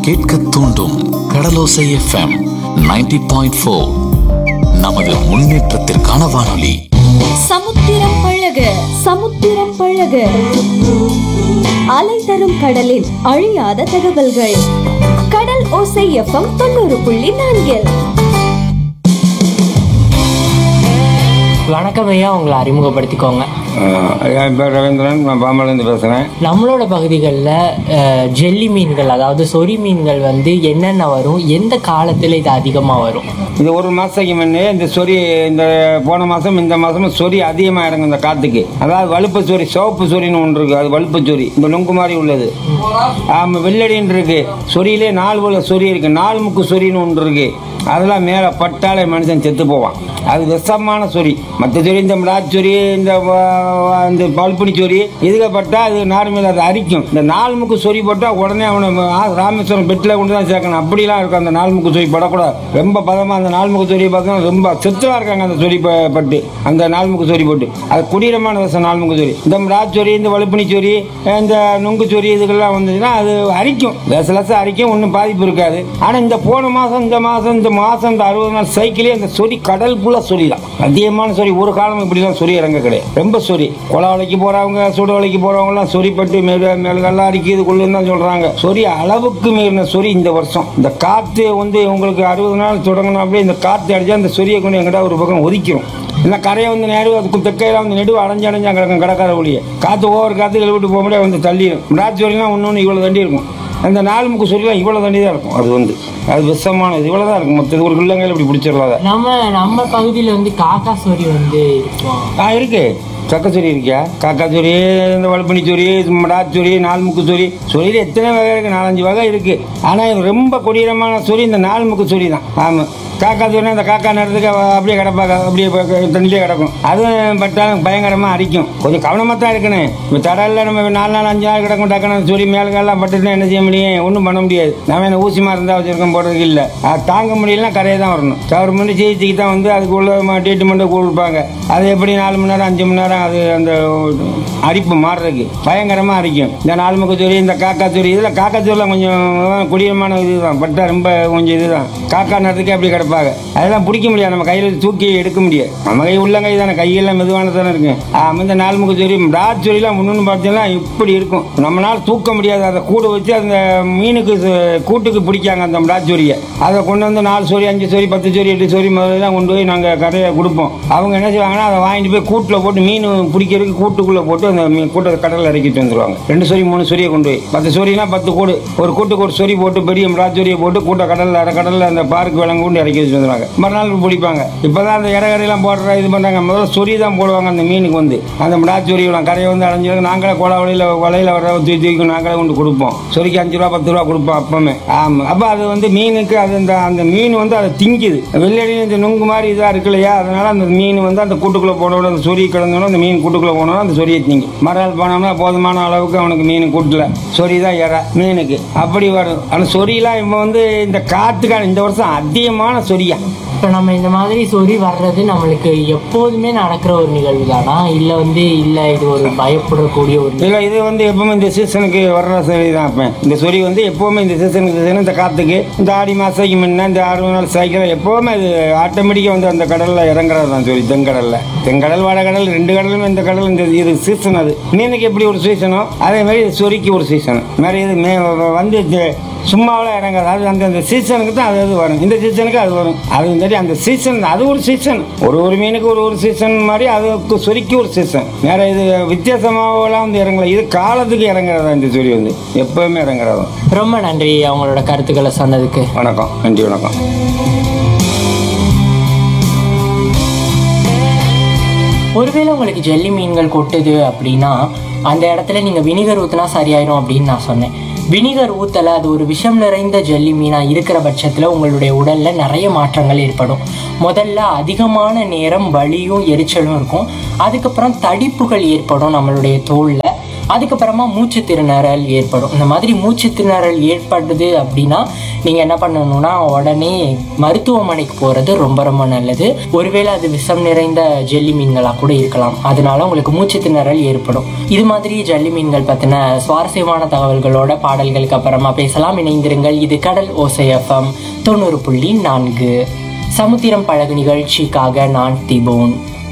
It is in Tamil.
கேட்க தூண்டும் கடலோசை எஃப்எம் 90.4 பாயிண்ட் ஃபோர் நமது முன்னேற்றத்திற்கான வானொலி சமுத்திரம் பழக சமுத்திரம் பழக அலை தரும் கடலின் அழியாத தகவல்கள் கடல் ஓசை எஃப்எம் தொண்ணூறு புள்ளி நான்கில் வணக்கம் ஐயா உங்களை அறிமுகப்படுத்திக்கோங்க ஆஹ் என் பேர் ரவீந்திரன் நான் பாம்பலேருந்து பேசுகிறேன் நம்மளோட பகுதிகளில் ஜெல்லி மீன்கள் அதாவது சொறி மீன்கள் வந்து என்னென்ன வரும் எந்த காலத்தில் இது அதிகமாக வரும் இது ஒரு மாதத்துக்கு முன்னே இந்த சொறி இந்த போன மாதம் இந்த மாதமும் சொறி அதிகமாக இறங்கும் இந்த காற்றுக்கு அதாவது வலுப்பு சொறி சிவப்பு சொறின்னு ஒன்று இருக்குது அது வலுப்பு சொறி இந்த நுங்கு மாதிரி உள்ளது ஆமாம் வெள்ளடின்னு இருக்கு சொறியிலே நாலு போல சொறி இருக்கு நாலு முக்கு சொறின்னு ஒன்று இருக்கு அதெல்லாம் மேலே பட்டாலே மனுஷன் செத்து போவான் அது விஷமான சொறி மற்ற சொறி இந்த மிளாச் சொறி இந்த வ- இந்த பல்புனி சொறி இதுக்கு பட்டா அது நார்மல் அது அரிக்கும் இந்த நாலு முக்கு சொறி போட்டால் உடனே அவனை ஆ, ராமேஸ்வரம் பெட்டில் கொண்டு தான் சேர்க்கணும் அப்படிலாம் இருக்கும் அந்த நாலு முக்கு சொறி படக்கூடாது ரொம்ப பதமாக அந்த நாலு முக்கு சொறி பார்த்தோம்னா ரொம்ப செத்துவா இருக்காங்க அந்த சொறி ப- பட்டு அந்த நாலு முக்கு சொறி போட்டு அது குடிரமான விஷம் நாலு முக்கு சொறி இந்த மிளாச் சொறி இந்த வலுப்புனி சொறி இந்த நுங்கு சொறி இதுக்கெல்லாம் வந்துச்சுன்னா அது அரிக்கும் லேச லேச அரிக்கும் ஒன்றும் பாதிப்பு இருக்காது ஆனால் இந்த போன மாதம் இந்த மாதம் இந்த மாதம் இந்த அறுபது நாள் சைக்கிளே அந்த சொறி கடல் ஃபுல்லாக சொறி தான் அதிகமான சொறி ஒரு காலம் இப்படிலாம் சொறி இறங்க கிடையாது ரொம்ப சொறி கொலை வலைக்கு போகிறவங்க சுடு வலைக்கு போகிறவங்கலாம் சொறி பட்டு மேல மேலெல்லாம் அரிக்குது கொள்ளுன்னு தான் சொல்கிறாங்க சொறி அளவுக்கு மீறின சொறி இந்த வருஷம் இந்த காற்று வந்து உங்களுக்கு அறுபது நாள் தொடங்கணும் அப்படியே இந்த காற்று அடிச்சா அந்த சொரியை கொண்டு எங்கிட்ட ஒரு பக்கம் ஒதிக்கிறோம் இல்லை கரையை வந்து நேரம் அதுக்கு தெக்கையில வந்து நெடுவு அடைஞ்சு அடைஞ்சா கிடக்கும் கடற்கரை ஒளியை காற்று ஒவ்வொரு காற்று எழுவிட்டு போக முடியாது வந்து தள்ளிடும் மிராட்சி வரைலாம் ஒன்று ஒன்று இவ்வளோ தண்டி இருக்கும் அந்த நாலு முக்கு சொல்லாம் இவ்வளோ தண்டி தான் இருக்கும் அது வந்து அது விஷமானது இவ்வளோ தான் இருக்கும் மற்றது ஒரு கிள்ளங்கையில் இப்படி பிடிச்சிடலாம் அதை நம்ம நம்ம பகுதியில் வந்து காக்கா சொறி வந்து இருக்கும் ஆ இருக்கு சக்கச்சொரி இருக்கியா காக்காச்சொரி இந்த வலுப்பணி சொறி மடாச்சொரி நாலு முக்கு சொறி சொரியில் எத்தனை வகை இருக்கு நாலஞ்சு வகை இருக்கு ஆனால் இது ரொம்ப கொடீரமான சொறி இந்த நாலு முக்கு சொறி தான் ஆமாம் காக்கா சொன்னா அந்த காக்கா நேரத்துக்கு அவ அப்படியே கிடப்பாங்க அப்படியே ப- க- தண்ணியிலே கிடக்கும் அதுவும் பட்டாலும் பயங்கரமாக அரிக்கும் கொஞ்சம் கவனமாக தான் இருக்கணும் இப்போ தடல்ல நம்ம நாலு நாள் அஞ்சு நாள் கிடக்கும் டக்குனு சொறி மேலுக்கெல்லாம் பட்டுட்டுனா என்ன செய்ய முடியும் ஒன்றும் பண்ண முடியாது நம்ம என்ன ஊசி மருந்தா வச்சிருக்கோம் போடுறதுக்கு இல்லை அது தாங்க முடியலன்னா கரையை தான் வரணும் கவர்மெண்ட் சிகிச்சைக்கு தான் வந்து அதுக்கு உள்ள ட்ரீட்மெண்ட்டை கொடுப்பாங்க அது எப்படி நாலு மணி நேரம் அஞ்சு மணி நேரம் அது அந்த அரிப்பு மாறுறதுக்கு பயங்கரமாக அரிக்கும் இந்த நாலு முக்கு சொறி இந்த காக்கா சொறி இதில் காக்கா சொறிலாம் கொஞ்சம் குடியமான இதுதான் பட்டா ரொம்ப கொஞ்சம் இதுதான் காக்கா நேரத்துக்கு அப்படி கிடப்பாங்க அதெல்லாம் பிடிக்க முடியாது நம்ம கையில் தூக்கி எடுக்க முடியாது நம்ம கை உள்ள கை தானே கையெல்லாம் மெதுவான தானே இருக்கு ஆமா, இந்த நாலு முக்கு சொறி ராட் சொறிலாம் முன்னு பார்த்தீங்கன்னா இப்படி இருக்கும் நம்மளால தூக்க முடியாது அதை கூட வச்சு அந்த மீனுக்கு சு- கூட்டுக்கு பிடிக்காங்க அந்த ராட் சொறியை அதை கொண்டு வந்து நாலு சொறி அஞ்சு சொறி பத்து சொறி எட்டு சொறி முதல்லாம் கொண்டு போய் நாங்கள் கரையை கொடுப்போம் அவங்க என்ன செய்வாங்கன்னா அதை வாங்கிட்டு போய் கூட்டில் போட்டு மீன் பிடிக்கிறதுக்கு கூட்டுக்குள்ளே போட்டு அந்த மீன் கூட்டை கடலில் இறக்கிட்டு வந்துருவாங்க ரெண்டு சொறி மூணு சொறியை கொண்டு போய் பத்து சொறினா பத்து கூடு ஒரு கூட்டுக்கு ஒரு சொறி போட்டு பெரிய ராட் சொறியை போட்டு கூட்டை கடலில் அரை கடலில் அந்த பார்க்கு விலங்கு கொண்டு இறக்கி வச்சு வந்துருவாங்க மறுநாள் பிடிப்பாங்க இப்போதான் அந்த இறகரையெல்லாம் போடுற இது பண்ணுறாங்க முதல்ல சொறி தான் போடுவாங்க அந்த மீனுக்கு வந்து அந்த மிடாச் சொறி விடும் கரையை வந்து அடைஞ்சு நாங்களே கோலா வழியில் வலையில் வர தூக்கி தூக்கி நாங்களே கொண்டு கொடுப்போம் சொறிக்கு அஞ்சு ரூபா பத்து ரூபா கொடுப்போம் அப்பமே ஆமாம் அப்போ அது வந்து மீனுக்கு அது அந்த அந்த மீன் வந்து அதை திங்குது வெள்ளடி இந்த நுங்கு மாதிரி இதாக இருக்கு இல்லையா அதனால அந்த மீன் வந்து அந்த கூட்டுக்குள்ளே போனோட அந்த சொறி கிடந்தோட அந்த மீன் கூட்டுக்குள்ளே போனோட அந்த சொறியை திங்கும் மறுநாள் போனோம்னா போதுமான அளவுக்கு அவனுக்கு மீன் கூட்டில் சொறி தான் இற மீனுக்கு அப்படி வரும் ஆனால் சொறியெல்லாம் இப்போ வந்து இந்த காற்றுக்கான இந்த வருஷம் அதிகமான சொரியா இப்போ நம்ம இந்த மாதிரி சொறி வர்றது நம்மளுக்கு எப்போதுமே நடக்கிற ஒரு நிகழ்வு தானா இல்லை வந்து இல்லை இது ஒரு பயப்படக்கூடிய ஒரு இல்லை இது வந்து எப்பவுமே இந்த சீசனுக்கு வர்ற சொறி தான் இப்போ இந்த சொறி வந்து எப்பவுமே இந்த சீசனுக்கு சீசன் இந்த காற்றுக்கு இந்த ஆடி மாதத்துக்கு முன்ன இந்த அறுபது நாள் சைக்கிள் எப்பவுமே இது ஆட்டோமேட்டிக்காக வந்து அந்த கடலில் இறங்குறது தான் சொறி தென்கடலில் தென்கடல் வடகடல் ரெண்டு கடலும் இந்த கடல் இந்த இது சீசன் அது மீனுக்கு எப்படி ஒரு சீசனோ அதே மாதிரி இது சொறிக்கு ஒரு சீசன் மாதிரி இது மே வந்து இது சும்மாவெல்லாம் இறங்காது அது அந்த அந்த சீசனுக்கு தான் அது அது வரும் இந்த சீசனுக்கு அது வரும் அது சரி அந்த சீசன் அது ஒரு சீசன் ஒரு ஒரு மீனுக்கு ஒரு ஒரு சீசன் மாதிரி அதுக்கு சொரிக்கு ஒரு சீசன் வேற இது வித்தியாசமாகலாம் வந்து இறங்கல இது காலத்துக்கு இறங்குறதா இந்த சொறி வந்து எப்பவுமே இறங்குறதா ரொம்ப நன்றி அவங்களோட கருத்துக்களை சொன்னதுக்கு வணக்கம் நன்றி வணக்கம் ஒருவேளை உங்களுக்கு ஜெல்லி மீன்கள் கொட்டுது அப்படின்னா அந்த இடத்துல நீங்கள் வினிகர் ஊற்றினா சரியாயிரும் அப்படின்னு நான் சொன்னேன் வினிகர் ஊற்றலை அது ஒரு விஷம் நிறைந்த ஜெல்லி மீனாக இருக்கிற பட்சத்தில் உங்களுடைய உடலில் நிறைய மாற்றங்கள் ஏற்படும் முதல்ல அதிகமான நேரம் வலியும் எரிச்சலும் இருக்கும் அதுக்கப்புறம் தடிப்புகள் ஏற்படும் நம்மளுடைய தோலில் அதுக்கப்புறமா மூச்சு திணறல் ஏற்படும் இந்த மாதிரி மூச்சு திணறல் ஏற்படுது அப்படின்னா நீங்கள் என்ன பண்ணணும்னா உடனே மருத்துவமனைக்கு போகிறது ரொம்ப ரொம்ப நல்லது ஒருவேளை அது விஷம் நிறைந்த ஜெல்லி மீன்களாக கூட இருக்கலாம் அதனால உங்களுக்கு மூச்சு திணறல் ஏற்படும் இது மாதிரி ஜல்லி மீன்கள் பற்றின சுவாரஸ்யமான தகவல்களோட பாடல்களுக்கு அப்புறமா பேசலாம் இணைந்திருங்கள் இது கடல் ஓசை எஃப்எம் தொண்ணூறு புள்ளி நான்கு சமுத்திரம் பழகு நிகழ்ச்சிக்காக நான் திபோன்